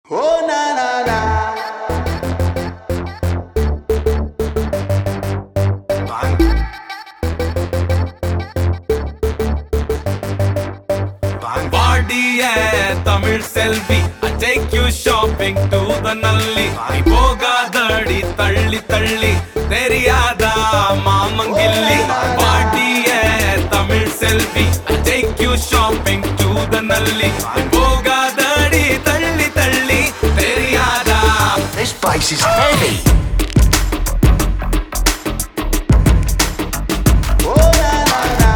Oh na na na. பாடிய தமிழ் செல்வி I take you shopping to the நல்லி நீ போகாதடி தள்ளி தள்ளி தெரியாதா மாமங்கில்லி பாடிய தமிழ் செல்வி I take you shopping to the நல்லி நீ போகாதடி தள்ளி தள்ளி தெரியாதா This place is heavy. Oh na na na.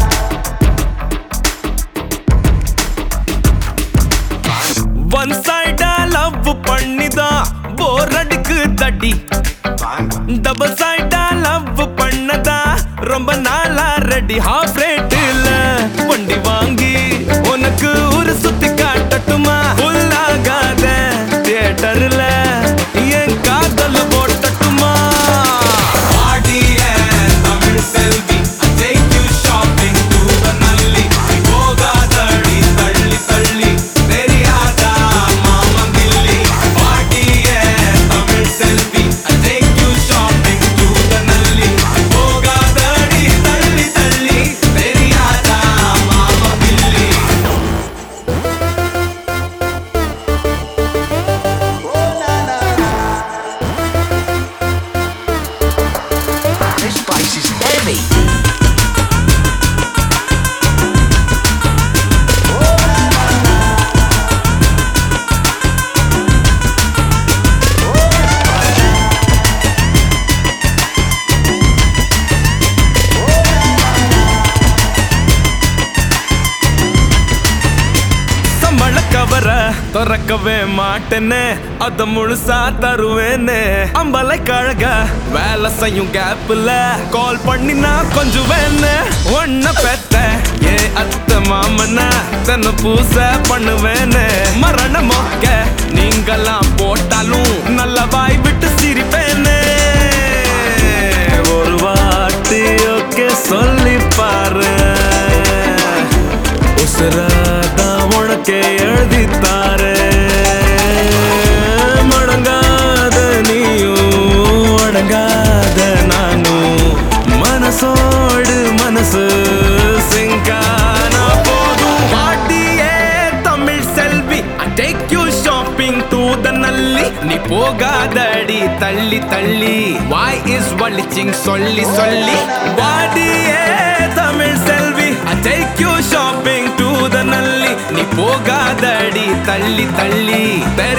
One சைடா லவ் பண்ணிதான் போர் அடிக்கு தடி டபுள் சைடா லவ் பண்ணதா ரொம்ப நாளா ரெடி ஹாஃப் ரேட்டில் வண்டி வாங்கி உனக்கு ஒரு சுத்தி காட்டட்டுமா புல்லாகாத தியேட்டர்ல என் காதல் போட்டட்டுமா பாடிய தமிழ் செல்வி I take you shopping to the நல்லி போகாதடி தள்ளி தள்ளி தெரியாதா மாமங்கில்லி பாடிய தமிழ் செல்வி I take you shopping to the நல்லி போகாதடி தள்ளி தள்ளி தெரியாதா மாமங்கில்லி Oh na na na. This place is heavy. சம்பள கவர திறக்கவே மாட்டேன்னு அத முழுசா தருவேன்னு அம்பலை கழக வேலை செய்யும் கேப்ல கால் பண்ணி நான் கொஞ்சம் வேணு ஒன்ன பெத்த ஏ அத்த மாமனா தன்னை பூச பண்ணுவேன்னு மரண மொக்க நீங்கெல்லாம் போட்டாலும் நல்ல வாய் விட்டு சிரிப்பேன்னு ஒரு வாட்டி ஓகே சொல்லி பாரு உசுராதான் உனக்கே எழுதித்தாரே மடங்காத நீயும் அடங்காத நானும் மனசோடு மனசு சிங்கானா போதும் பாட்டியே தமிழ் செல்வி I take you shopping to the நல்லி நீ போகாதடி தள்ளி தள்ளி வாய் இஸ் வலிச்சிங் சொல்லி சொல்லி பாடியே தமிழ் செல்வி I take you shopping to the நல்லி நீ போகாதடி தள்ளி தள்ளி